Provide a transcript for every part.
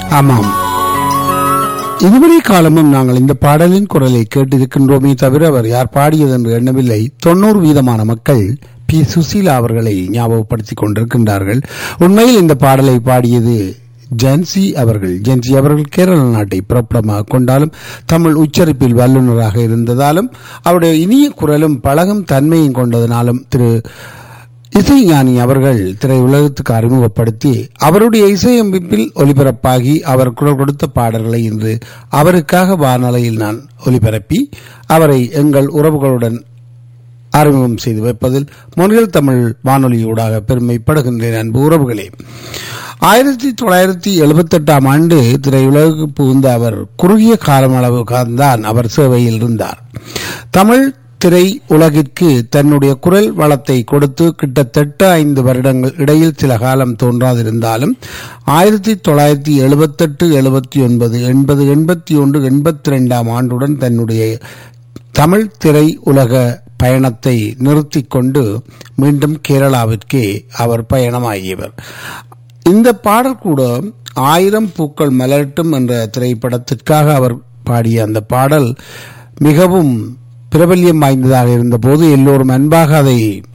ஆமாம் இதுவரை காலமும் நாங்கள் இந்த பாடலின் குரலை கேட்டிருக்கின்றோமே தவிர அவர் யார் பாடியது என்று எண்ணவில்லை தொண்ணூறு வீதமான மக்கள் பி சுசீலா அவர்களை ஞாபகப்படுத்திக் கொண்டிருக்கின்றார்கள் உண்மையில் இந்த பாடலை பாடியது ஜான்சி அவர்கள் ஜான்சி அவர்கள் கேரள நாட்டை பிறப்பிடமாக கொண்டாலும் தமிழ் உச்சரிப்பில் வல்லுநராக இருந்ததாலும் அவருடைய இனிய குரலும் பழகும் தன்மையும் கொண்டதனாலும் திரு இசைஞானி அவர்கள் திரையுலகத்துக்கு அறிமுகப்படுத்தி அவருடைய இசையமைப்பில் ஒலிபரப்பாகி அவர் குரல் கொடுத்த பாடல்களை இன்று அவருக்காக வானொலியில் நான் ஒலிபரப்பி அவரை எங்கள் உறவுகளுடன் அறிமுகம் செய்து வைப்பதில் மொழிகள் தமிழ் வானொலியூடாக பெருமைப்படுகின்றேன் அன்பு உறவுகளே ஆயிரத்தி தொள்ளாயிரத்தி எழுபத்தி எட்டாம் ஆண்டு திரையுலகுக்கு புகுந்த அவர் குறுகிய காலம் அளவு தான் அவர் சேவையில் இருந்தார் தமிழ் திரை உலகிற்கு தன்னுடைய குரல் வளத்தை கொடுத்து கிட்டத்தட்ட ஐந்து வருடங்கள் இடையில் சில காலம் தோன்றாதிருந்தாலும் ஆயிரத்தி தொள்ளாயிரத்தி எழுபத்தெட்டு எழுபத்தி ஒன்பது எண்பது எண்பத்தி ஒன்று எண்பத்தி ரெண்டாம் ஆண்டுடன் தன்னுடைய தமிழ் திரை உலக பயணத்தை நிறுத்திக் கொண்டு மீண்டும் கேரளாவிற்கே அவர் பயணமாகியவர் இந்த பாடல் கூட ஆயிரம் பூக்கள் மலரட்டும் என்ற திரைப்படத்திற்காக அவர் பாடிய அந்த பாடல் மிகவும் பிரபல்யம் வாய்ந்ததாக இருந்தபோது எல்லோரும் அன்பாக அதை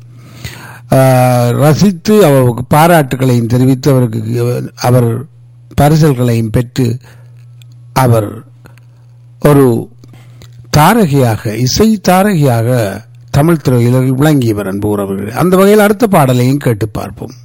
ரசித்து அவருக்கு பாராட்டுகளையும் தெரிவித்து அவருக்கு அவர் பரிசல்களையும் பெற்று அவர் ஒரு தாரகியாக இசை தாரகியாக தமிழ் துறையில் விளங்கியவர் அன்பு உறவுகள் அந்த வகையில் அடுத்த பாடலையும் கேட்டு பார்ப்போம்